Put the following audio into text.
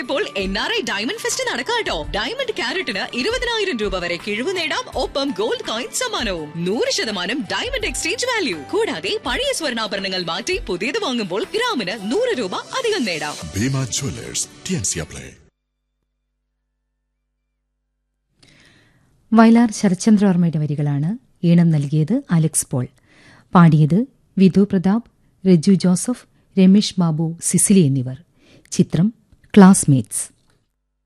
ഇപ്പോൾ N R I diamond fest നടക്കാട്ടോ diamond ക്യാരറ്റിന് ഇരുപതിനായിരം രൂപ വരെ കിഴിവ് നേടാം ഒപ്പം ഗോൾഡ് കോയിൻ സമ്മാനവും നൂറ് ശതമാനം ഡയമണ്ട് എക്സ്ചേഞ്ച് വാല്യൂ കൂടാതെ പഴയ സ്വർണ്ണാഭരണങ്ങൾ മാറ്റി പുതിയത് വാങ്ങുമ്പോൾ ഗ്രാമിന് നൂറ് രൂപ അധികം നേടാം Bima Jewelers, TNC Play. Vayalar ശരത്ചന്ദ്രവർമ്മയുടെ വരികളാണ് ഈണം നൽകിയത് അലക്സ് പോൾ പാടിയത് വിധു പ്രതാപ് രജു ജോസഫ് രമേഷ് ബാബു സിസിലി എന്നിവർ ചിത്രം ക്ലാസ്മേറ്റ്സ്